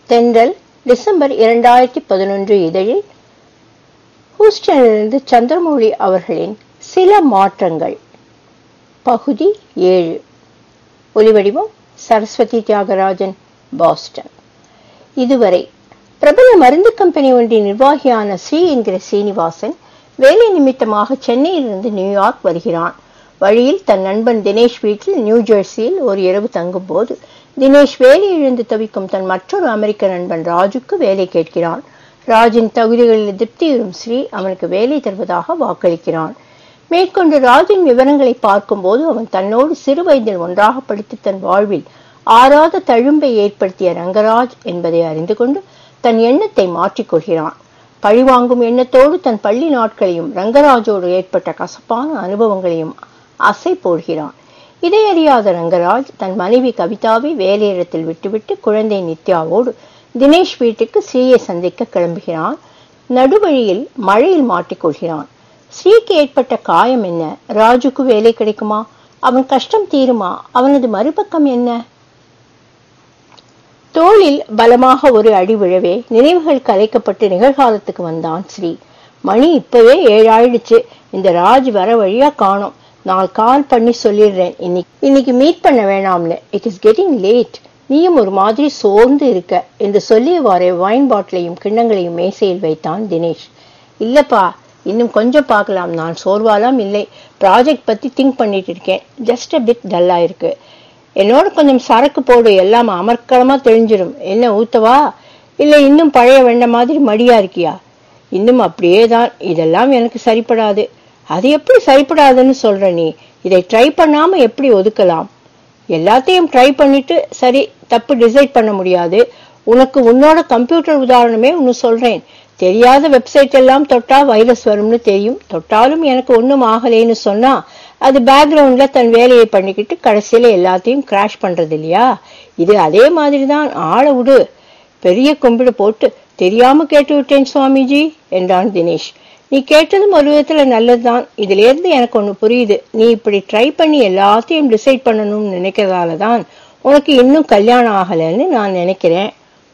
தென்றல் டிசம்பர் இரண்டாயிரத்தி பதினொன்று இதழில் ஹூஸ்டனிலிருந்து சந்திரமௌழி அவர்களின் சில மாற்றங்கள் பகுதி ஏழு ஒலிவடிவம் சரஸ்வதி தியாகராஜன் பாஸ்டன் இதுவரை பிரபல மருந்து கம்பெனி ஒன்றின் நிர்வாகியான ஸ்ரீ என்கிற சீனிவாசன் வேலை நிமித்தமாக சென்னையிலிருந்து நியூயார்க் வருகிறான் வழியில் தன் நண்பன் தினேஷ் வீட்டில் நியூ ஜெர்சியில் ஒரு இரவு தங்கும் போது தினேஷ் வேலை இழந்து தவிக்கும் தன் மற்றொரு அமெரிக்க நண்பன் ராஜுக்கு வேலை கேட்கிறான் ராஜின் தகுதிகளில் திருப்தியுறும் ஸ்ரீ அவனுக்கு வேலை தருவதாக வாக்களிக்கிறான் மேற்கொண்டு ராஜின் விவரங்களை பார்க்கும்போது அவன் தன்னோடு சிறு வயதில் ஒன்றாக படித்து தன் வாழ்வில் ஆறாத தழும்பை ஏற்படுத்திய ரங்கராஜ் என்பதை அறிந்து கொண்டு தன் எண்ணத்தை மாற்றிக்கொள்கிறான் பழிவாங்கும் எண்ணத்தோடு தன் பள்ளி நாட்களையும் ரங்கராஜோடு ஏற்பட்ட கசப்பான அனுபவங்களையும் அசை போடுகிறான் இதை அறியாத ரங்கராஜ் தன் மனைவி கவிதாவை வேலையிடத்தில் விட்டுவிட்டு குழந்தை நித்யாவோடு தினேஷ் வீட்டுக்கு ஸ்ரீயை சந்திக்க கிளம்புகிறான் நடுவழியில் மழையில் மாட்டிக்கொள்கிறான் ஸ்ரீக்கு ஏற்பட்ட காயம் என்ன ராஜுக்கு வேலை கிடைக்குமா அவன் கஷ்டம் தீருமா அவனது மறுபக்கம் என்ன தோளில் பலமாக ஒரு அடி விழவே நினைவுகள் கலைக்கப்பட்டு நிகழ்காலத்துக்கு வந்தான் ஸ்ரீ மணி இப்பவே ஏழாயிடுச்சு இந்த ராஜ் வர வழியா காணோம் நான் கால் பண்ணி சொல்லிடுறேன் இன்னைக்கு இன்னைக்கு மீட் பண்ண வேணாம்னு இட் இஸ் கெட்டிங் லேட் நீயும் ஒரு மாதிரி சோர்ந்து இருக்க என்று சொல்லியவாறே வைன் பாட்டிலையும் கிண்ணங்களையும் மேசையில் வைத்தான் தினேஷ் இல்லப்பா இன்னும் கொஞ்சம் பார்க்கலாம் நான் சோர்வாலாம் இல்லை ப்ராஜெக்ட் பத்தி திங்க் பண்ணிட்டு இருக்கேன் ஜஸ்ட் அ பிட் டல்லா இருக்கு என்னோட கொஞ்சம் சரக்கு போடு எல்லாம் அமர்க்கலமா தெரிஞ்சிடும் என்ன ஊத்தவா இல்ல இன்னும் பழைய வெண்ட மாதிரி மடியா இருக்கியா இன்னும் அப்படியே தான் இதெல்லாம் எனக்கு சரிப்படாது அது எப்படி சரிப்படாதுன்னு சொல்ற நீ இதை ட்ரை பண்ணாம எப்படி ஒதுக்கலாம் எல்லாத்தையும் ட்ரை பண்ணிட்டு சரி தப்பு டிசைட் பண்ண முடியாது உனக்கு உன்னோட கம்ப்யூட்டர் உதாரணமே ஒன்று சொல்றேன் தெரியாத வெப்சைட் எல்லாம் தொட்டா வைரஸ் வரும்னு தெரியும் தொட்டாலும் எனக்கு ஒன்றும் ஆகலைன்னு சொன்னா அது பேக்ரவுண்ட்ல தன் வேலையை பண்ணிக்கிட்டு கடைசியில எல்லாத்தையும் கிராஷ் பண்றது இல்லையா இது அதே மாதிரி தான் ஆளை விடு பெரிய கும்பிடு போட்டு தெரியாம கேட்டு விட்டேன் சுவாமிஜி என்றான் தினேஷ் நீ கேட்டதும் ஒரு விதத்துல நல்லதுதான் இதுல இருந்து எனக்கு ஒண்ணு புரியுது நீ இப்படி ட்ரை பண்ணி எல்லாத்தையும் டிசைட் பண்ணணும்னு நினைக்கிறதால தான் உனக்கு இன்னும் கல்யாணம் ஆகலைன்னு நான் நினைக்கிறேன்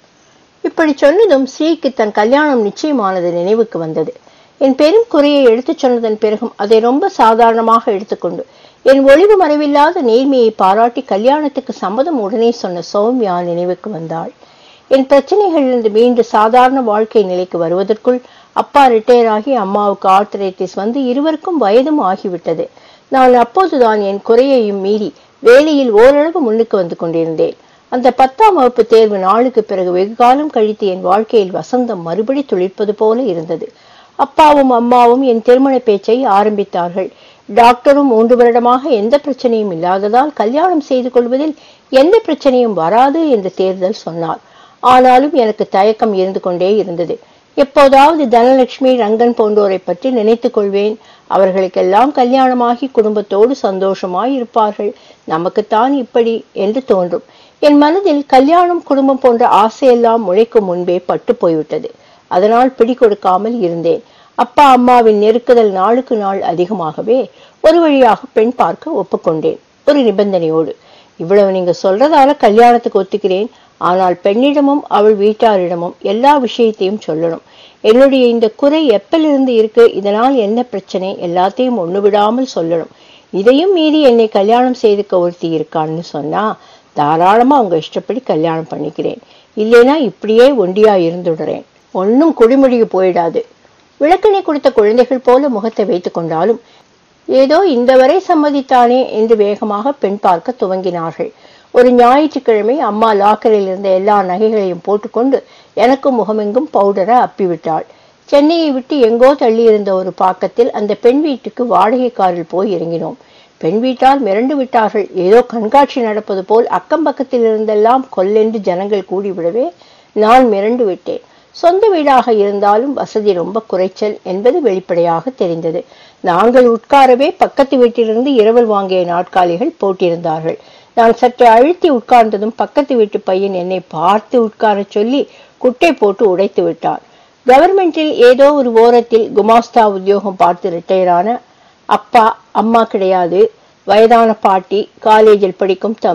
இப்படி சொன்னதும் ஸ்ரீக்கு தன் கல்யாணம் நிச்சயமானது நினைவுக்கு வந்தது என் பெரும் குறையை எடுத்துச் சொன்னதன் பிறகும் அதை ரொம்ப சாதாரணமாக எடுத்துக்கொண்டு என் ஒளிவு மறைவில்லாத நேர்மையை பாராட்டி கல்யாணத்துக்கு சம்மதம் உடனே சொன்ன சௌமியா நினைவுக்கு வந்தாள் என் பிரச்சனைகளிலிருந்து மீண்டு சாதாரண வாழ்க்கை நிலைக்கு வருவதற்குள் அப்பா ரிட்டையர் ஆகி அம்மாவுக்கு ஆர்த்தரைட்டிஸ் வந்து இருவருக்கும் வயதும் ஆகிவிட்டது நான் அப்போதுதான் என் குறையையும் மீறி வேலையில் ஓரளவு முன்னுக்கு வந்து கொண்டிருந்தேன் அந்த பத்தாம் வகுப்பு தேர்வு நாளுக்கு பிறகு வெகு காலம் கழித்து என் வாழ்க்கையில் வசந்தம் மறுபடி துளிர்ப்பது போல இருந்தது அப்பாவும் அம்மாவும் என் திருமண பேச்சை ஆரம்பித்தார்கள் டாக்டரும் மூன்று வருடமாக எந்த பிரச்சனையும் இல்லாததால் கல்யாணம் செய்து கொள்வதில் எந்த பிரச்சனையும் வராது என்று தேர்தல் சொன்னார் ஆனாலும் எனக்கு தயக்கம் இருந்து கொண்டே இருந்தது எப்போதாவது தனலட்சுமி ரங்கன் போன்றோரை பற்றி நினைத்துக் கொள்வேன் அவர்களுக்கெல்லாம் கல்யாணமாகி குடும்பத்தோடு சந்தோஷமாய் இருப்பார்கள் நமக்குத்தான் இப்படி என்று தோன்றும் என் மனதில் கல்யாணம் குடும்பம் போன்ற ஆசையெல்லாம் முளைக்கும் முன்பே பட்டு போய்விட்டது அதனால் பிடி கொடுக்காமல் இருந்தேன் அப்பா அம்மாவின் நெருக்குதல் நாளுக்கு நாள் அதிகமாகவே ஒரு வழியாக பெண் பார்க்க ஒப்புக்கொண்டேன் ஒரு நிபந்தனையோடு இவ்வளவு நீங்க சொல்றதால கல்யாணத்துக்கு ஒத்துக்கிறேன் ஆனால் பெண்ணிடமும் அவள் வீட்டாரிடமும் எல்லா விஷயத்தையும் சொல்லணும் என்னுடைய இந்த குறை எப்பிலிருந்து இருக்கு இதனால் என்ன பிரச்சனை எல்லாத்தையும் ஒண்ணு விடாமல் சொல்லணும் இதையும் மீறி என்னை கல்யாணம் செய்துக்க ஒருத்தி இருக்கான்னு சொன்னா தாராளமா அவங்க இஷ்டப்படி கல்யாணம் பண்ணிக்கிறேன் இல்லைன்னா இப்படியே ஒண்டியா இருந்துடுறேன் ஒன்னும் குடிமுடிக்கு போயிடாது விளக்கணை கொடுத்த குழந்தைகள் போல முகத்தை வைத்துக் கொண்டாலும் ஏதோ இந்த வரை சம்மதித்தானே என்று வேகமாக பெண் பார்க்க துவங்கினார்கள் ஒரு ஞாயிற்றுக்கிழமை அம்மா லாக்கரில் இருந்த எல்லா நகைகளையும் போட்டுக்கொண்டு எனக்கும் முகமெங்கும் பவுடரை அப்பிவிட்டாள் சென்னையை விட்டு எங்கோ தள்ளி இருந்த ஒரு பாக்கத்தில் அந்த பெண் வீட்டுக்கு வாடகை காரில் போய் இறங்கினோம் பெண் வீட்டார் மிரண்டு விட்டார்கள் ஏதோ கண்காட்சி நடப்பது போல் அக்கம் பக்கத்தில் இருந்தெல்லாம் கொல்லென்று ஜனங்கள் கூடிவிடவே நான் மிரண்டு விட்டேன் சொந்த வீடாக இருந்தாலும் வசதி ரொம்ப குறைச்சல் என்பது வெளிப்படையாக தெரிந்தது நாங்கள் உட்காரவே பக்கத்து வீட்டிலிருந்து இரவல் வாங்கிய நாட்காலிகள் போட்டிருந்தார்கள் நான் சற்று அழுத்தி உட்கார்ந்ததும் பக்கத்து வீட்டு பையன் என்னை பார்த்து உட்காரச் சொல்லி குட்டை போட்டு உடைத்து விட்டான் கவர்மெண்டில் ஏதோ ஒரு ஓரத்தில் குமாஸ்தா உத்தியோகம் பார்த்து ரிட்டையரான அப்பா அம்மா கிடையாது வயதான பாட்டி காலேஜில் படிக்கும் தம்பி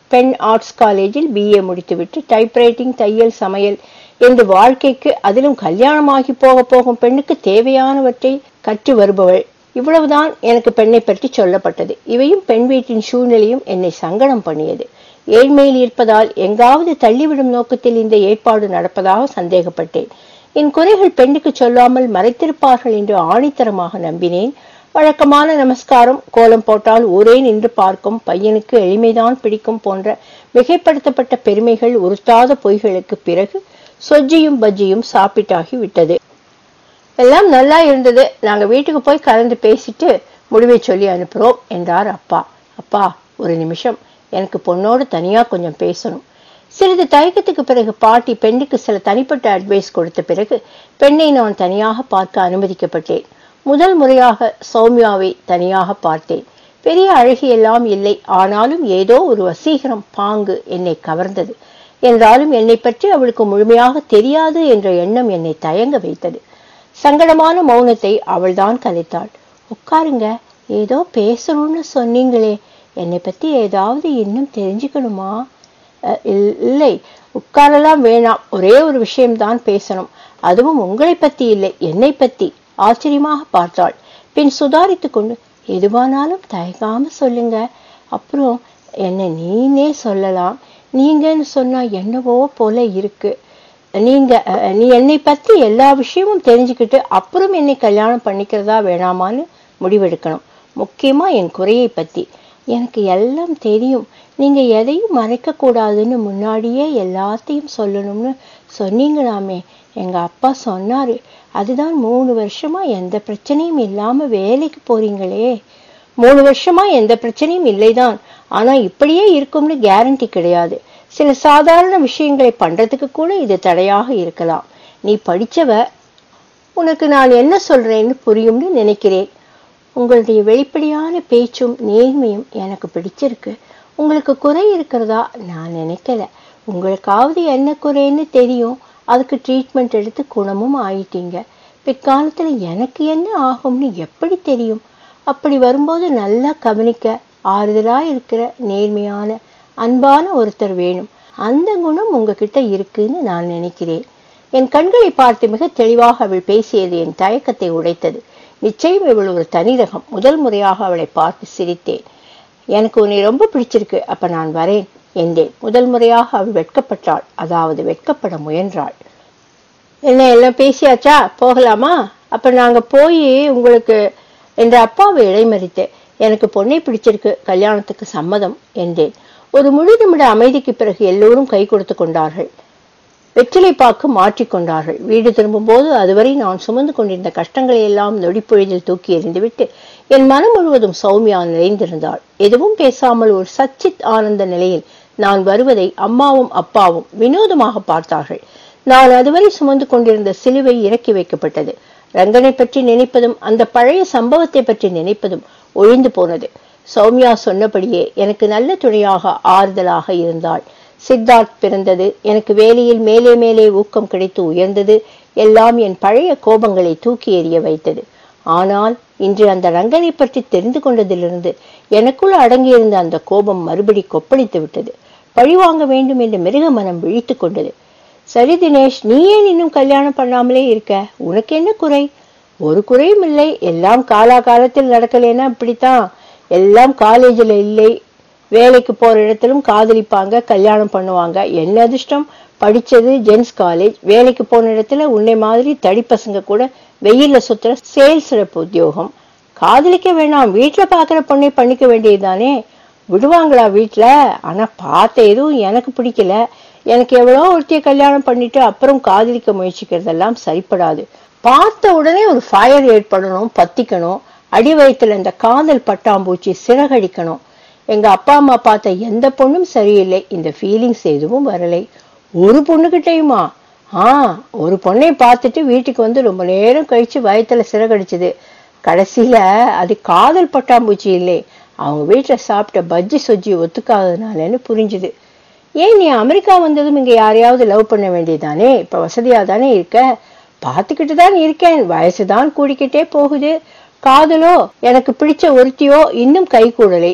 பெண் ஆர்ட்ஸ் காலேஜில் பிஏ முடித்துவிட்டு டைப்ரைட்டிங் தையல் சமையல் என்று வாழ்க்கைக்கு அதிலும் கல்யாணமாகி போக போகும் பெண்ணுக்கு தேவையானவற்றை கற்று வருபவள் இவ்வளவுதான் எனக்கு பெண்ணை பற்றி சொல்லப்பட்டது இவையும் பெண் வீட்டின் சூழ்நிலையும் என்னை சங்கடம் பண்ணியது ஏழ்மையில் இருப்பதால் எங்காவது தள்ளிவிடும் நோக்கத்தில் இந்த ஏற்பாடு நடப்பதாக சந்தேகப்பட்டேன் என் குறைகள் பெண்ணுக்கு சொல்லாமல் மறைத்திருப்பார்கள் என்று ஆணித்தரமாக நம்பினேன் வழக்கமான நமஸ்காரம் கோலம் போட்டால் ஊரே நின்று பார்க்கும் பையனுக்கு எளிமைதான் பிடிக்கும் போன்ற மிகைப்படுத்தப்பட்ட பெருமைகள் உறுத்தாத பொய்களுக்கு பிறகு சொஜ்ஜியும் பஜ்ஜியும் சாப்பிட்டாகி விட்டது எல்லாம் நல்லா இருந்தது நாங்க வீட்டுக்கு போய் கலந்து பேசிட்டு முடிவை சொல்லி அனுப்புறோம் என்றார் அப்பா அப்பா ஒரு நிமிஷம் எனக்கு பொண்ணோடு தனியா கொஞ்சம் பேசணும் சிறிது தயக்கத்துக்கு பிறகு பாட்டி பெண்ணுக்கு சில தனிப்பட்ட அட்வைஸ் கொடுத்த பிறகு பெண்ணை நான் தனியாக பார்க்க அனுமதிக்கப்பட்டேன் முதல் முறையாக சௌமியாவை தனியாக பார்த்தேன் பெரிய அழகி எல்லாம் இல்லை ஆனாலும் ஏதோ ஒரு வசீகரம் பாங்கு என்னை கவர்ந்தது என்றாலும் என்னை பற்றி அவளுக்கு முழுமையாக தெரியாது என்ற எண்ணம் என்னை தயங்க வைத்தது சங்கடமான மௌனத்தை அவள்தான் கலைத்தாள் உட்காருங்க ஏதோ பேசணும்னு சொன்னீங்களே என்னை பத்தி ஏதாவது இன்னும் தெரிஞ்சுக்கணுமா அஹ், இல்- இல்லை உட்காரலாம் வேணாம் ஒரே ஒரு விஷயம்தான் பேசணும் அதுவும் உங்களை பத்தி இல்லை என்னை பத்தி ஆச்சரியமாக பார்த்தாள் பின் சுதாரித்து கொண்டு எதுவானாலும் தயங்காம சொல்லுங்க அப்புறம் என்ன நீனே சொல்லலாம் நீங்கன்னு சொன்னா என்னவோ போல இருக்கு நீங்க அஹ், நீ என்னை பத்தி எல்லா விஷயமும் தெரிஞ்சுக்கிட்டு அப்புறம் என்னை கல்யாணம் பண்ணிக்கிறதா வேணாமான்னு முடிவெடுக்கணும் முக்கியமா என் குறையை பத்தி எனக்கு எல்லாம் தெரியும் நீங்க எதையும் மறைக்க கூடாதுன்னு முன்னாடியே எல்லாத்தையும் சொல்லணும்னு சொன்னீங்களாமே எங்க அப்பா சொன்னாரு அதுதான் மூணு வருஷமா எந்த பிரச்சனையும் இல்லாம வேலைக்கு போறீங்களே மூணு வருஷமா எந்த பிரச்சனையும் இல்லைதான் ஆனா இப்படியே இருக்கும்னு கேரண்டி கிடையாது சில சாதாரண விஷயங்களை பண்றதுக்கு கூட இது தடையாக இருக்கலாம் நீ படிச்சவ உனக்கு நான் என்ன சொல்றேன்னு புரியும்னு நினைக்கிறேன் உங்களுடைய வெளிப்படையான பேச்சும் நேர்மையும் எனக்கு பிடிச்சிருக்கு உங்களுக்கு குறை இருக்கிறதா நான் நினைக்கல உங்களுக்காவது என்ன குறைன்னு தெரியும் அதுக்கு ட்ரீட்மெண்ட் எடுத்து குணமும் ஆயிட்டீங்க பிற்காலத்துல எனக்கு என்ன ஆகும்னு எப்படி தெரியும் அப்படி வரும்போது நல்லா கவனிக்க ஆறுதலா இருக்கிற நேர்மையான அன்பான ஒருத்தர் வேணும் அந்த குணம் உங்ககிட்ட இருக்குன்னு நான் நினைக்கிறேன் என் கண்களை பார்த்து மிக தெளிவாக அவள் பேசியது என் தயக்கத்தை உடைத்தது நிச்சயம் இவள் ஒரு தனி ரகம் முதல் முறையாக அவளை பார்த்து சிரித்தேன் எனக்கு உன்னை ரொம்ப பிடிச்சிருக்கு அப்ப நான் வரேன் என்றேன் முதல் முறையாக அவள் வெட்கப்பட்டாள் அதாவது வெட்கப்பட முயன்றாள் என்ன எல்லாம் பேசியாச்சா போகலாமா அப்ப நாங்க போய் உங்களுக்கு என்ற அப்பாவை இடைமறித்தேன் எனக்கு பொண்ணை பிடிச்சிருக்கு கல்யாணத்துக்கு சம்மதம் என்றேன் ஒரு முழு நிமிட அமைதிக்கு பிறகு எல்லோரும் கை கொடுத்து கொண்டார்கள் வெற்றிலை பாக்கு மாற்றிக்கொண்டார்கள் வீடு திரும்பும்போது அதுவரை நான் சுமந்து கொண்டிருந்த கஷ்டங்களை எல்லாம் நொடிப்பொழுதில் தூக்கி எறிந்துவிட்டு என் மனம் முழுவதும் சௌமியா நிறைந்திருந்தாள் எதுவும் பேசாமல் ஒரு சச்சித் ஆனந்த நிலையில் நான் வருவதை அம்மாவும் அப்பாவும் வினோதமாக பார்த்தார்கள் நான் அதுவரை சுமந்து கொண்டிருந்த சிலுவை இறக்கி வைக்கப்பட்டது ரங்கனை பற்றி நினைப்பதும் அந்த பழைய சம்பவத்தை பற்றி நினைப்பதும் ஒழிந்து போனது சௌமியா சொன்னபடியே எனக்கு நல்ல துணையாக ஆறுதலாக இருந்தாள் சித்தார்த் பிறந்தது எனக்கு வேலையில் மேலே மேலே ஊக்கம் கிடைத்து உயர்ந்தது எல்லாம் என் பழைய கோபங்களை தூக்கி எறிய வைத்தது ஆனால் இன்று அந்த ரங்கனை பற்றி தெரிந்து கொண்டதிலிருந்து எனக்குள் அடங்கியிருந்த அந்த கோபம் மறுபடி கொப்பளித்து விட்டது பழிவாங்க வேண்டும் என்ற மிருக மனம் விழித்துக் கொண்டது சரி தினேஷ் நீ ஏன் இன்னும் கல்யாணம் பண்ணாமலே இருக்க உனக்கு என்ன குறை ஒரு குறையும் இல்லை எல்லாம் காலாகாலத்தில் நடக்கலைன்னா இப்படித்தான் எல்லாம் காலேஜில் இல்லை வேலைக்கு போற இடத்திலும் காதலிப்பாங்க கல்யாணம் பண்ணுவாங்க என்ன அதிர்ஷ்டம் படிச்சது ஜென்ஸ் காலேஜ் வேலைக்கு போன இடத்துல உன்னை மாதிரி தடி பசங்க கூட வெயில்ல சுத்துற சேல்ஸ் ரெப் உத்தியோகம் காதலிக்க வேணாம் வீட்டுல பாக்குற பொண்ணை பண்ணிக்க வேண்டியதுதானே விடுவாங்களா வீட்டுல ஆனா பார்த்த எதுவும் எனக்கு பிடிக்கல எனக்கு எவ்வளோ ஒருத்திய கல்யாணம் பண்ணிட்டு அப்புறம் காதலிக்க முயற்சிக்கிறதெல்லாம் சரிப்படாது பார்த்த உடனே ஒரு ஃபயர் ஏற்படணும் பத்திக்கணும் அடி வயித்துல இந்த காதல் பட்டாம்பூச்சி சிறகடிக்கணும் எங்க அப்பா அம்மா பார்த்த எந்த பொண்ணும் சரியில்லை இந்த ஃபீலிங்ஸ் எதுவும் வரலை ஒரு பொண்ணுகிட்டயுமா ஆ ஒரு பொண்ணை பார்த்துட்டு வீட்டுக்கு வந்து ரொம்ப நேரம் கழிச்சு வயத்துல சிறகடிச்சது கடைசியில அது காதல் பட்டாம்பூச்சி இல்லை அவங்க வீட்டுல சாப்பிட்ட பஜ்ஜி சொஜ்ஜி ஒத்துக்காததுனாலன்னு புரிஞ்சுது ஏன் நீ அமெரிக்கா வந்ததும் இங்க யாரையாவது லவ் பண்ண வேண்டியதானே இப்ப வசதியா தானே இருக்க பார்த்துக்கிட்டு தான் இருக்கேன் வயசுதான் கூடிக்கிட்டே போகுது காதலோ எனக்கு பிடிச்ச ஒருத்தியோ இன்னும் கை கூடலை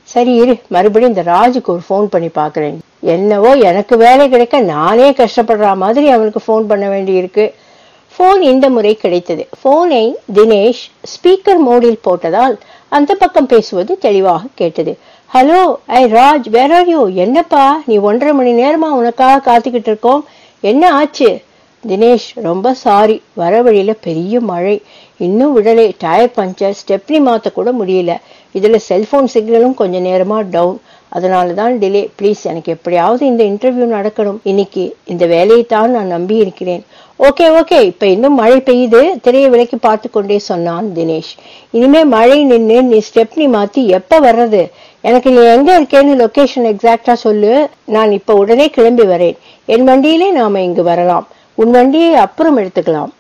சரி இரு மறுபடியும் இந்த ராஜுக்கு ஒரு ஃபோன் பண்ணி பார்க்கறேன் என்னவோ எனக்கு வேலை கிடைக்க நானே கஷ்டப்படுற மாதிரி அவனுக்கு ஃபோன் பண்ண வேண்டியிருக்கு ஃபோன் இந்த முறை கிடைத்தது ஃபோனை தினேஷ் ஸ்பீக்கர் மோடில் போட்டதால் அந்த பக்கம் பேசுவது தெளிவாக கேட்டது hello I Raj where are you என்னப்பா நீ ஒன்றரை மணி நேரமா உனக்காக காத்துக்கிட்டு இருக்கோம் என்ன ஆச்சு தினேஷ் ரொம்ப சாரி வர வழியில பெரிய மழை இன்னும் விடலை டயர் பஞ்சர் ஸ்டெப்னி மாத்த கூட முடியல இதுல செல்போன் சிக்னலும் கொஞ்ச நேரமா டவுன் அதனால தான் டிலே ப்ளீஸ் எனக்கு எப்படியாவது இந்த இன்டர்வியூ நடக்கணும் இன்னைக்கு இந்த வேலையை தான் நான் நம்பி இருக்கிறேன் ஓகே ஓகே இப்ப இன்னும் மழை பெய்யுது திரையை விலைக்கு பார்த்து கொண்டே சொன்னான் தினேஷ் இனிமே மழை நின்று நீ ஸ்டெப்னி மாத்தி எப்ப வர்றது எனக்கு நீ எங்க இருக்கேன்னு லொகேஷன் எக்ஸாக்டா சொல்லு நான் இப்ப உடனே கிளம்பி வரேன் என் வண்டியிலே நாம இங்கு வரலாம் உன் வண்டியை அப்புறம் எடுத்துக்கலாம்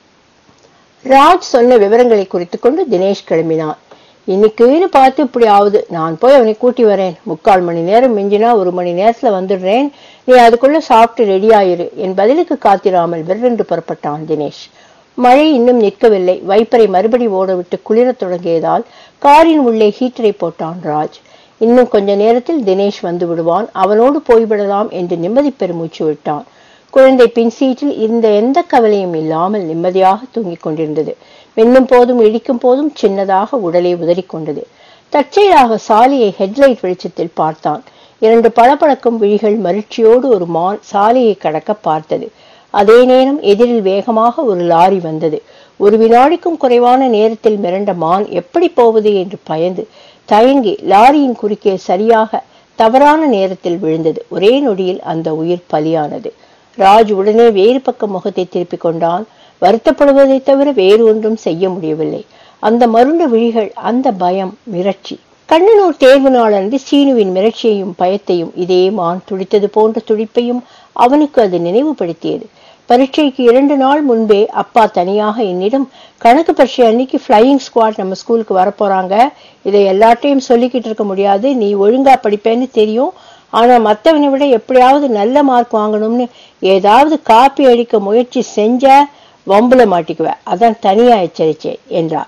ராஜ் சொன்ன விவரங்களை குறித்து கொண்டு தினேஷ் கிளம்பினான் இன்னைக்குன்னு பார்த்து இப்படி ஆகுது நான் போய் அவனை கூட்டி வரேன் முக்கால் மணி நேரம் மிஞ்சினா ஒரு மணி நேரத்துல வந்துடுறேன் நீ அதுக்குள்ள சாப்பிட்டு ரெடி ஆயிரு என் பதிலுக்கு காத்திராமல் விரண்டு புறப்பட்டான் தினேஷ் மழை இன்னும் நிற்கவில்லை வைப்பரை மறுபடி ஓடவிட்டு குளிரத் தொடங்கியதால் காரின் உள்ளே ஹீட்டரை போட்டான் ராஜ் இன்னும் கொஞ்ச நேரத்தில் தினேஷ் வந்து விடுவான் அவனோடு போய்விடலாம் என்று நிம்மதி பெருமூச்சு விட்டான் குழந்தை பின் சீட்டில் இந்த எந்த கவலையும் இல்லாமல் நிம்மதியாக தூங்கிக் கொண்டிருந்தது வெண்ணும் போதும் இடிக்கும் போதும் சின்னதாக உடலை உதறிக்கொண்டது தற்செயலாக சாலையை ஹெட்லைட் வெளிச்சத்தில் பார்த்தான் இரண்டு பளபளக்கும் விழிகள் மகிழ்ச்சியோடு ஒரு மான் சாலையை கடக்க பார்த்தது அதே நேரம் எதிரில் வேகமாக ஒரு லாரி வந்தது ஒரு வினாடிக்கும் குறைவான நேரத்தில் மிரண்ட மான் எப்படி போவது என்று பயந்து தயங்கி லாரியின் குறுக்கே சரியாக தவறான நேரத்தில் விழுந்தது ஒரே நொடியில் அந்த உயிர் பலியானது ராஜ் உடனே வேறு பக்கம் முகத்தை திருப்பிக் கொண்டான் வருத்தப்படுவதை தவிர வேறு ஒன்றும் செய்ய முடியவில்லை அந்த மருண்ட விழிகள் அந்த பயம் மிரட்சி கண்ணனூர் தேர்வு நாளன்று சீனுவின் மிரட்சியையும் பயத்தையும் இதே மான் துடித்தது போன்ற துடிப்பையும் அவனுக்கு அது நினைவுபடுத்தியது பரீட்சைக்கு இரண்டு நாள் முன்பே அப்பா தனியாக என்னிடம் கணக்கு பரீட்சை அன்னைக்கு ஃப்ளையிங் ஸ்குவாட் நம்ம ஸ்கூலுக்கு வரப்போறாங்க இதை எல்லாட்டையும் சொல்லிக்கிட்டு இருக்க முடியாது நீ ஒழுங்கா படிப்பேன்னு தெரியும் ஆனா மத்தவனை விட எப்படியாவது நல்ல மார்க் வாங்கணும்னு ஏதாவது காப்பி அடிக்க முயற்சி செஞ்ச வம்புல மாட்டிக்குவ அதான் தனியா எச்சரிச்சேன் என்றார்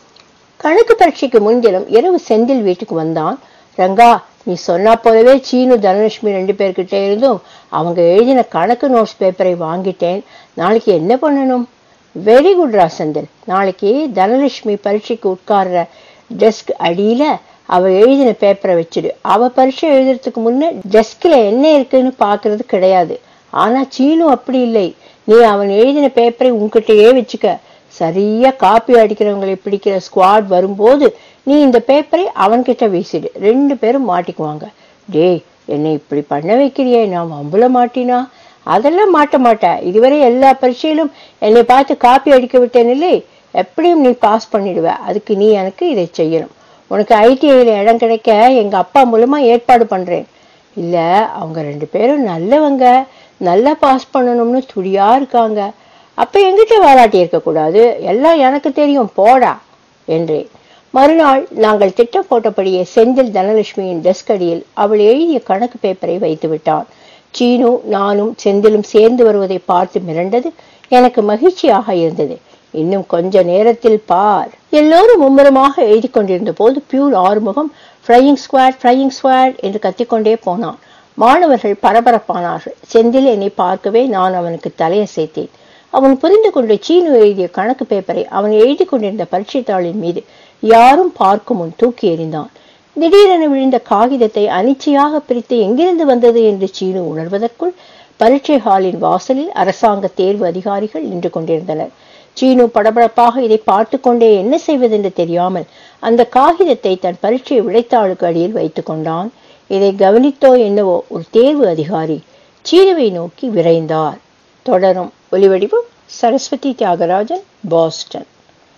கணக்கு பரீட்சைக்கு முன்தினம் இரவு செந்தில் வீட்டுக்கு வந்தான் ரங்கா நீ சொன்னா போலவே சீனு தனலட்சுமி ரெண்டு பேர்கிட்ட இருந்தும் அவங்க எழுதின கணக்கு நோட்ஸ் பேப்பரை வாங்கிட்டேன் நாளைக்கு என்ன பண்ணணும் வெரி குட் ரா செந்தில் நாளைக்கு தனலட்சுமி பரீட்சைக்கு உட்கார்ற டெஸ்க் அடியில அவ எழுதின பேப்பரை வச்சிடு அவ பரீட்சை எழுதுறதுக்கு முன்ன டெஸ்க்ல என்ன இருக்குன்னு பாக்குறது கிடையாது ஆனா சீனு அப்படி இல்லை நீ அவன் எழுதின பேப்பரை உன்கிட்டயே வச்சுக்க சரியா காப்பி அடிக்கிறவங்களை பிடிக்கிற ஸ்குவாட் வரும்போது நீ இந்த பேப்பரை அவன்கிட்ட வீசிடு ரெண்டு பேரும் மாட்டிக்குவாங்க டேய் என்னை இப்படி பண்ண வைக்கிறியே நான் வம்புல மாட்டினா அதெல்லாம் மாட்ட மாட்டேன் இதுவரை எல்லா பரீட்சையிலும் என்னை பார்த்து காப்பி அடிக்க விட்டேன் இல்லை எப்படியும் நீ பாஸ் பண்ணிடுவ அதுக்கு நீ எனக்கு இதை செய்யணும் உனக்கு ஐடிஐல இடம் கிடைக்க எங்க அப்பா மூலமா ஏற்பாடு பண்றேன் இல்ல அவங்க ரெண்டு பேரும் நல்லவங்க நல்லா பாஸ் பண்ணணும்னு துடியா இருக்காங்க அப்ப எங்கிட்ட வாலாட்டி இருக்க கூடாது எல்லாம் எனக்கு தெரியும் போடா என்றேன் மறுநாள் நாங்கள் திட்டம் போட்டபடியே செந்தில் தனலட்சுமியின் டெஸ்க் அடியில் அவள் எழுதிய கணக்கு பேப்பரை வைத்து விட்டான் சீனு நானும் செந்திலும் சேர்ந்து வருவதை பார்த்து மிரண்டது எனக்கு மகிழ்ச்சியாக இருந்தது இன்னும் கொஞ்ச நேரத்தில் பார் எல்லோரும் மும்முரமாக எழுதி கொண்டிருந்த போது பியூர் Arumugam flying squad flying squad என்று கத்திக்கொண்டே போனான் மாணவர்கள் பரபரப்பானார்கள் செந்தில் என்னை பார்க்கவே நான் அவனுக்கு தலையசைத்தேன் அவன் புரிந்து கொண்டு சீனு எழுதிய கணக்கு பேப்பரை அவன் எழுதி கொண்டிருந்த பரீட்சை தாளின் மீது யாரும் பார்க்கும் முன் தூக்கி எறிந்தான் திடீரென விழுந்த காகிதத்தை அனிச்சையாக பிரித்து எங்கிருந்து வந்தது என்று சீனு உணர்வதற்குள் பரீட்சை ஹாலின் வாசலில் அரசாங்க தேர்வு அதிகாரிகள் நின்று கொண்டிருந்தனர் சீனு படபடப்பாக இதை பார்த்து கொண்டே என்ன செய்வதென்று தெரியாமல் அந்த காகிதத்தை தன் பரீட்சை விடைத்தாளுக்கு அடியில் வைத்துக் கொண்டான் இதை கவனித்தோ என்னவோ ஒரு தேர்வு அதிகாரி சீனுவை நோக்கி விரைந்தார் தொடரும் ஒலிவடிவம் சரஸ்வதி தியாகராஜன் பாஸ்டன்